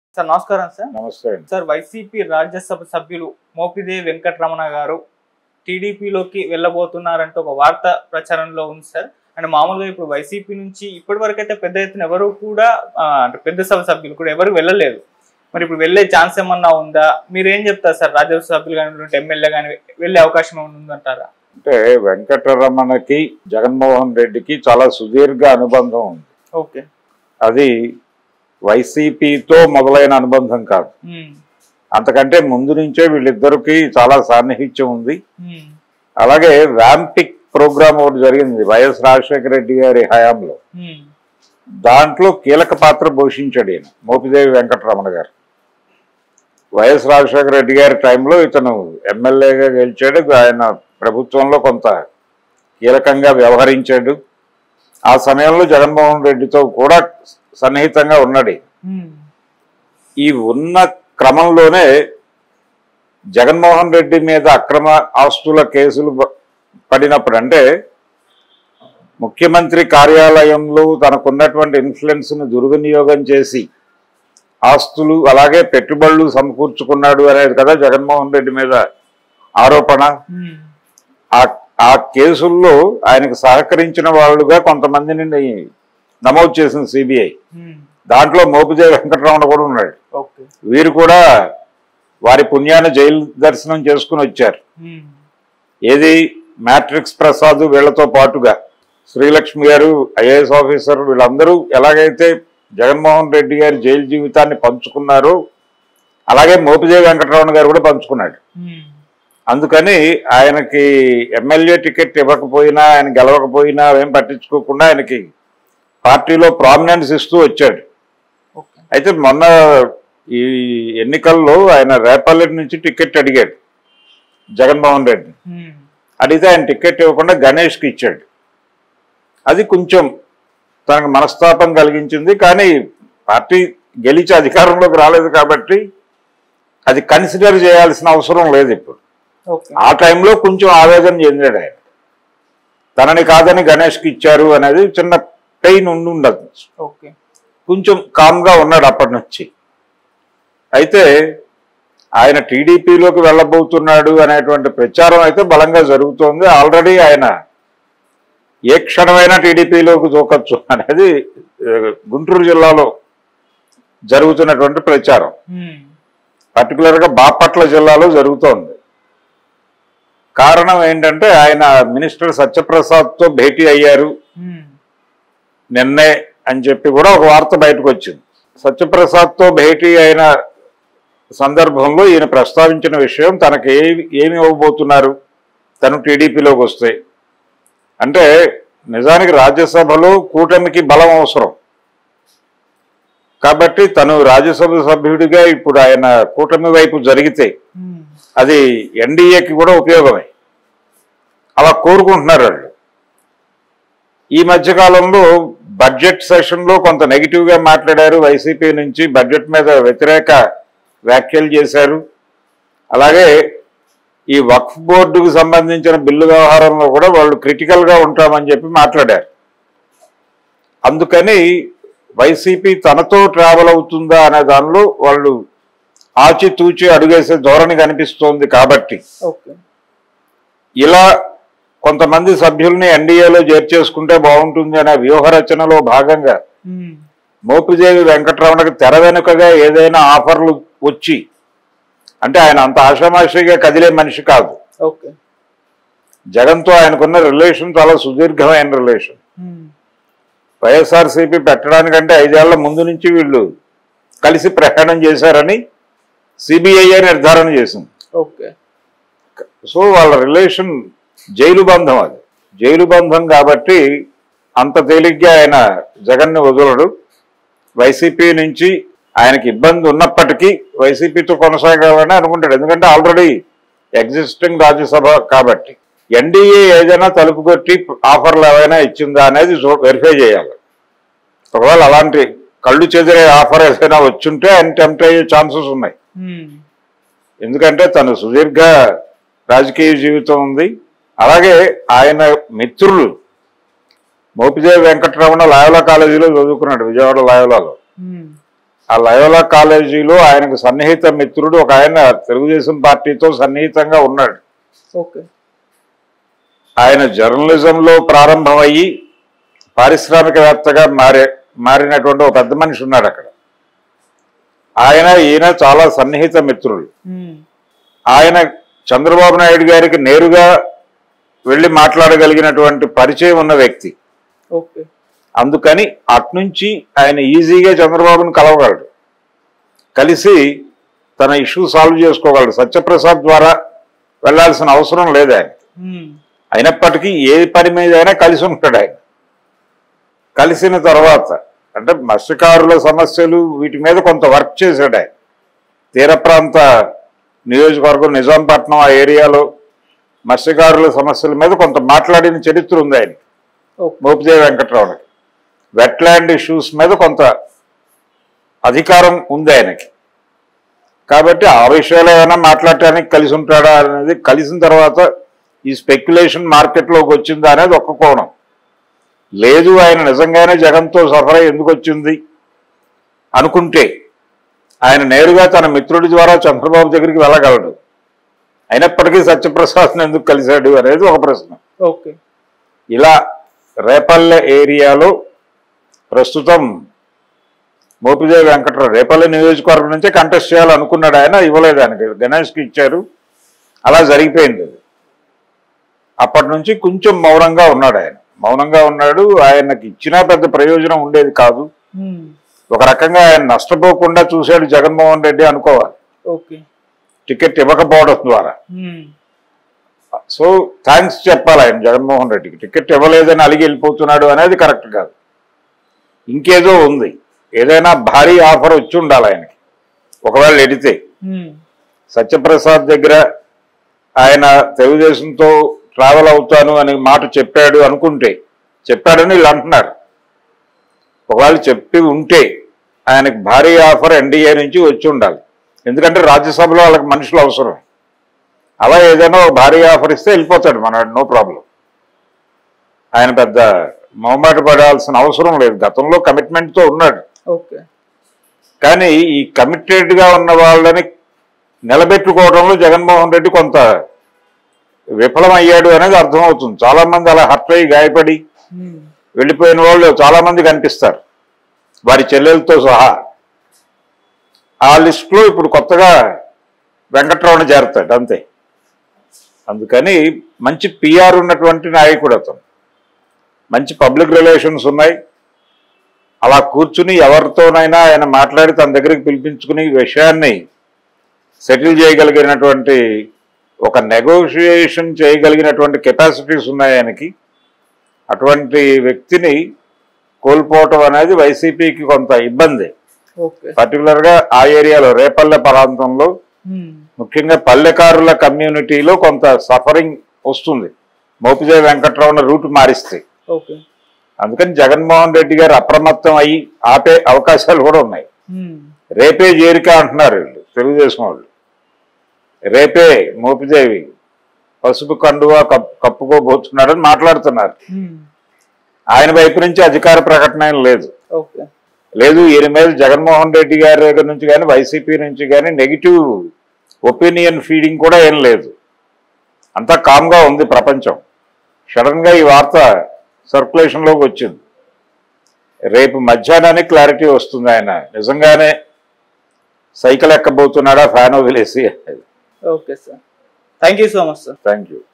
Sir నమస్కారం sir నమస్తే అండి సార్ వైసీపీ రాజ్యసభ సభ్యులు మోపిదేవి వెంకటరమణ గారు టీడీపీలోకి వెళ్ళబోతున్నారంటే ఒక వార్త ప్రచారంలో ఉంది సార్ అండ్ మామూలుగా ఇప్పుడు వైసీపీ నుంచి ఇప్పటి వరకు అయితే పెద్ద ఎత్తున ఎవరు కూడా ఆ, అంటే పెద్ద సభ సభ్యులు కూడా ఎవరు వెళ్ళలేదు మరి ఇప్పుడు వెళ్ళే ఛాన్స్ ఏమన్నా ఉందా మీరు ఏం చెప్తారు సార్ రాజ్యసభ సభ్యులు కానీ ఎమ్మెల్యే కానీ వెళ్ళే అవకాశం ఏమైనా ఉందంటారా అంటే వెంకటరమణకి జగన్మోహన్ రెడ్డికి చాలా సుదీర్ఘ అనుబంధం ఉంది ఓకే అది వైసీపీతో మొదలైన అనుబంధం కాదు ఉమ్, అంతకంటే ముందు నుంచే వీళ్ళిద్దరికి చాలా సాన్నిహిత్యం ఉంది ఉమ్, అలాగే వ్యాంపిక్ ప్రోగ్రామ్ ఒకటి జరిగింది వైఎస్ రాజశేఖర రెడ్డి గారి హయాంలో ఉమ్, దాంట్లో కీలక పాత్ర పోషించాడు ఈయన మోపిదేవి వెంకటరమణ గారు వైఎస్ రాజశేఖర రెడ్డి గారి టైంలో ఇతను ఎమ్మెల్యేగా గెలిచాడు ఆయన ప్రభుత్వంలో కొంత కీలకంగా వ్యవహరించాడు ఆ సమయంలో జగన్మోహన్ రెడ్డితో కూడా సన్నిహితంగా ఉన్నాడు ఈయన. ఉమ్, ఈ ఉన్న క్రమంలోనే జగన్మోహన్ రెడ్డి మీద అక్రమ ఆస్తుల కేసులు ప- పడినప్పుడు అంటే ముఖ్యమంత్రి కార్యాలయంలో తనకున్నటువంటి ఇన్ఫ్లుయెన్స్ ను దుర్వినియోగం చేసి ఆస్తులు అలాగే పెట్టుబడులు సమకూర్చుకున్నాడు అనేది కదా జగన్మోహన్ రెడ్డి మీద ఆరోపణ ఉమ్, ఆ ఆ కేసుల్లో ఆయనకు సహకరించిన వాళ్ళుగా కొంతమందిని నమోదు చేసింది సిబిఐ ఉమ్, దాంట్లో మోపిదేవి వెంకటరమణ కూడా ఉన్నాడు ఓకే వీరు కూడా వారి పుణ్యాన్ని జైలు దర్శనం చేసుకుని వచ్చారు ఉమ్, ఏది మ్యాట్రిక్స్ ప్రసాద్ వీళ్లతో పాటుగా శ్రీలక్ష్మి గారు ఐఏఎస్ ఆఫీసర్ వీళ్ళందరూ ఎలాగైతే జగన్మోహన్ రెడ్డి గారి జైలు జీవితాన్ని పంచుకున్నారో అలాగే మోపిదేవి వెంకటరమణ గారు కూడా పంచుకున్నాడు ఉమ్, అందుకని ఆయనకి ఎమ్మెల్యే టికెట్ ఇవ్వకపోయినా ఆయన గెలవకపోయినా ఏం పట్టించుకోకుండా ఆయనకి పార్టీలో ప్రామినెన్స్ ఇస్తూ వచ్చాడు ఓకే అయితే మొన్న ఈ ఎన్నికల్లో ఆయన రేపల్లెటి నుంచి టికెట్ అడిగాడు జగన్మోహన్ రెడ్డి ఉమ్, అడిగితే ఆయన టికెట్ ఇవ్వకుండా గణేష్కి ఇచ్చాడు అది కొంచెం తనకు మనస్తాపం కలిగించింది కానీ పార్టీ గెలిచి అధికారంలోకి రాలేదు కాబట్టి అది కన్సిడర్ చేయాల్సిన అవసరం లేదు ఇప్పుడు ఓకే ఆ టైంలో కొంచెం ఆవేదన చెందాడు ఆయన తనని కాదని గణేష్కి ఇచ్చారు అనేది చిన్న పెయిన్ ఉండి ఉండదు ఓకే కొంచెం కామ్గా ఉన్నాడు అప్పటి నుంచి అయితే ఆయన టీడీపీలోకి వెళ్ళబోతున్నాడు అనేటువంటి ప్రచారం అయితే బలంగా జరుగుతోంది ఆల్రెడీ ఆయన ఏ క్షణమైనా టీడీపీలోకి దూకొచ్చు అనేది ఆ, గుంటూరు జిల్లాలో జరుగుతున్నటువంటి ప్రచారం ఉమ్, పర్టికులర్గా బాపట్ల జిల్లాలో జరుగుతోంది కారణం ఏంటంటే ఆయన మినిస్టర్ సత్యప్రసాద్తో భేటీ అయ్యారు ఉమ్, నిన్నే అని చెప్పి కూడా ఒక వార్త బయటకు వచ్చింది సత్యప్రసాద్తో భేటీ అయిన సందర్భంలో ఈయన ప్రస్తావించిన విషయం తనకి ఏమి ఏమి ఇవ్వబోతున్నారు తను టీడీపీలోకి వస్తే అంటే నిజానికి రాజ్యసభలో కూటమికి బలం అవసరం కాబట్టి తను రాజ్యసభ సభ్యుడిగా ఇప్పుడు ఆయన కూటమి వైపు జరిగితే ఉమ్, అది ఎన్డీఏకి కూడా ఉపయోగమే అలా కోరుకుంటున్నారు వాళ్ళు ఈ మధ్య కాలంలో బడ్జెట్ సెషన్లో కొంత నెగిటివ్గా మాట్లాడారు వైసీపీ నుంచి బడ్జెట్ మీద వ్యతిరేక వ్యాఖ్యలు చేశారు అలాగే ఈ వక్ఫ్ బోర్డుకు సంబంధించిన బిల్లు వ్యవహారంలో కూడా వాళ్ళు క్రిటికల్గా ఉంటామని చెప్పి మాట్లాడారు అందుకని వైసీపీ తనతో ట్రావెల్ అవుతుందా అనే దానిలో వాళ్ళు ఆచితూచి అడుగేసే ధోరణి కనిపిస్తోంది కాబట్టి ఓకే ఇలా కొంతమంది సభ్యుల్ని ఎన్డీఏలో చేర్చేసుకుంటే బాగుంటుంది అనే వ్యూహ రచనలో భాగంగా ఉమ్, మోపిదేవి వెంకటరమణకి తెర వెనుకగా ఏదైనా ఆఫర్లు వచ్చి అంటే ఆయన అంత ఆషామాషిగా కదిలే మనిషి కాదు ఓకే జగన్తో ఆయనకున్న రిలేషన్ చాలా సుదీర్ఘమైన రిలేషన్ ఉమ్, వైఎస్ఆర్సీపీ పెట్టడానికంటే ఐదేళ్ల ముందు నుంచి వీళ్ళు కలిసి ప్రయాణం చేశారని సిబిఐఏ నిర్ధారణ చేసింది ఓకే సో వాళ్ళ రిలేషన్ జైలు బంధం అది జైలు బంధం కాబట్టి అంత తేలిగ్గా ఆయన జగన్ని వదలడు వైసీపీ నుంచి ఆయనకి ఇబ్బంది ఉన్నప్పటికీ వైసీపీతో కొనసాగాలని అనుకుంటాడు ఎందుకంటే ఆల్రెడీ ఎగ్జిస్టింగ్ రాజ్యసభ కాబట్టి ఎన్డీఏ ఏదైనా తలుపు కొట్టి ఆఫర్లు ఏవైనా ఇచ్చిందా అనేది వెరిఫై చేయాలి ఒకవేళ అలాంటి కళ్ళు చెదిరే ఆఫర్ ఏదైనా వచ్చుంటే ఆయన టెంప్ట్ అయ్యే ఛాన్సెస్ ఉన్నాయి ఉమ్, ఎందుకంటే తను సుదీర్ఘ రాజకీయ జీవితం ఉంది అలాగే ఆయన మిత్రులు మోపిదేవి వెంకటరమణ లాయోలా కాలేజీలో చదువుకున్నాడు విజయవాడ లాయోలాలో ఉమ్, ఆ లయోలా కాలేజీలో ఆయనకు సన్నిహిత మిత్రుడు ఒక ఆయన తెలుగుదేశం పార్టీతో సన్నిహితంగా ఉన్నాడు ఓకే ఆయన జర్నలిజంలో ప్రారంభమయ్యి పారిశ్రామికవేత్తగా మారే మారినటువంటి ఒక పెద్ద మనిషి ఉన్నాడు అక్కడ ఆయన ఈయన చాలా సన్నిహిత మిత్రులు ఉమ్. ఆయన చంద్రబాబు నాయుడు గారికి నేరుగా వెళ్ళి మాట్లాడగలిగినటువంటి పరిచయం ఉన్న వ్యక్తి ఓకే అందుకని అట్నుంచి ఆయన ఈజీగా చంద్రబాబును కలవగలడు కలిసి తన ఇష్యూ సాల్వ్ చేసుకోగలడు సత్యప్రసాద్ ద్వారా వెళ్ళాల్సిన అవసరం లేదు ఆయన ఉమ్. అయినప్పటికీ ఏ పని మీద అయినా కలిసి ఉంటాడు ఆయన కలిసిన తర్వాత అంటే మత్స్యకారుల సమస్యలు వీటి మీద కొంత వర్క్ చేశాడు ఆయన తీర ప్రాంత నియోజకవర్గం నిజాంపట్నం ఆ ఏరియాలో మత్స్యకారుల సమస్యల మీద కొంత మాట్లాడిన చరిత్ర ఉంది ఆయన ఓకే మోపిదేవి వెంకట్రావుకి వెట్లాండ్ ఇష్యూస్ మీద కొంత అధికారం ఉంది ఆయనకి కాబట్టి ఆ విషయాలు ఏమైనా మాట్లాడటానికి కలిసి ఉంటాడా అనేది కలిసిన తర్వాత ఈ స్పెక్యులేషన్ మార్కెట్లోకి వచ్చిందా అనేది ఒక్క కోణం లేదు ఆయన నిజంగానే జగన్తో సఫర్ ఎందుకు వచ్చింది అనుకుంటే ఆయన నేరుగా తన మిత్రుడి ద్వారా చంద్రబాబు దగ్గరికి వెళ్ళగలడు అయినప్పటికీ సత్యప్రసాద్ని ఎందుకు కలిశాడు అనేది ఒక ప్రశ్న ఓకే ఇలా రేపల్లె ఏరియాలో ప్రస్తుతం మోపిదేవి వెంకటరావు రేపల్లె నియోజకవర్గం నుంచే కంటెస్ట్ చేయాలనుకున్నాడు ఆయన ఇవ్వలేదు ఆయనకి గణేష్కి ఇచ్చారు అలా జరిగిపోయింది అది అప్పటి నుంచి కొంచెం మౌనంగా ఉన్నాడు ఆయన మౌనంగా ఉన్నాడు ఆయనకి ఇచ్చినా పెద్ద ప్రయోజనం ఉండేది కాదు ఉమ్. ఒక రకంగా ఆయన నష్టపోకుండా చూశాడు జగన్మోహన్ రెడ్డి అనుకోవాలి ఓకే టికెట్ ఇవ్వకపోవడం ద్వారా ఉమ్. సో థ్యాంక్స్ చెప్పాలి ఆయన జగన్మోహన్ రెడ్డికి టికెట్ ఇవ్వలేదని అలిగి వెళ్ళిపోతున్నాడు అనేది కరెక్ట్ కాదు ఇంకేదో ఉంది ఏదైనా భారీ ఆఫర్ వచ్చి ఉండాలి ఆయనకి ఒకవేళ ఎడితే ఉమ్. సత్యప్రసాద్ దగ్గర ఆయన తెలుగుదేశంతో ట్రావెల్ అవుతాను అనే మాట చెప్పాడు అనుకుంటే చెప్పాడని వీళ్ళు అంటున్నారు ఒకవేళ చెప్పి ఉంటే ఆయనకి భారీ ఆఫర్ ఎన్డీఏ నుంచి వచ్చి ఉండాలి ఎందుకంటే రాజ్యసభలో వాళ్ళకి మనుషులు అవసరం అలా ఏదైనా ఒక భారీ ఆఫర్ ఇస్తే వెళ్ళిపోతాడు మన నో ప్రాబ్లం ఆయన పెద్ద మొహమాట పడాల్సిన అవసరం లేదు గతంలో కమిట్మెంట్తో ఉన్నాడు ఓకే కానీ ఈ కమిటెడ్ గా ఉన్న వాళ్ళని నిలబెట్టుకోవడంలో జగన్మోహన్ రెడ్డి కొంత విఫలమయ్యాడు అనేది అర్థమవుతుంది చాలా మంది అలా హర్ట్ అయ్యి గాయపడి ఉమ్. వెళ్ళిపోయిన వాళ్ళు చాలా మంది కనిపిస్తారు వారి చెల్లెలతో సహా ఆ లిస్టులో ఇప్పుడు కొత్తగా వెంకట్రావుని చేరతాడు అంతే అందుకని మంచి పిఆర్ ఉన్నటువంటి నాయకుడు అతను మంచి పబ్లిక్ రిలేషన్స్ ఉన్నాయి అలా కూర్చుని ఎవరితోనైనా ఆయన మాట్లాడి తన దగ్గరికి పిలిపించుకుని ఈ విషయాన్ని సెటిల్ చేయగలిగినటువంటి ఒక నెగోషియేషన్ చేయగలిగినటువంటి కెపాసిటీస్ ఉన్నాయి ఆయనకి అటువంటి వ్యక్తిని కోల్పోవటం అనేది వైసీపీకి కొంత ఇబ్బంది ఓకే పర్టికులర్గా ఆ ఏరియాలో రేపల్లె ప్రాంతంలో ఉమ్. ముఖ్యంగా పల్లెకారుల కమ్యూనిటీలో కొంత సఫరింగ్ వస్తుంది మోపిదేవి వెంకట్రావుని రూట్ మారిస్తే ఓకే అందుకని జగన్మోహన్ రెడ్డి గారు అప్రమత్తం అయ్యి ఆపే అవకాశాలు కూడా ఉన్నాయి ఉమ్. రేపే చేరిక అంటున్నారు వీళ్ళు తెలుగుదేశం వాళ్ళు రేపే మోపిదేవి పసుపు కండువా కప్ కప్పుకోబోతున్నాడని మాట్లాడుతున్నారు ఉమ్. ఆయన వైపు నుంచి అధికార ప్రకటన ఏం లేదు ఓకే లేదు ఈయన మీద జగన్మోహన్ రెడ్డి గారి దగ్గర నుంచి కానీ వైసీపీ నుంచి కానీ నెగిటివ్ ఒపీనియన్ ఫీడింగ్ కూడా ఏం లేదు అంతా కామ్గా ఉంది ప్రపంచం సడన్గా ఈ వార్త సర్క్యులేషన్లోకి వచ్చింది రేపు మధ్యాహ్నానికి క్లారిటీ వస్తుంది ఆయన నిజంగానే సైకిల్ ఎక్కబోతున్నాడా ఫ్యాన్ వదిలేసి okay sir thank you so much sir thank you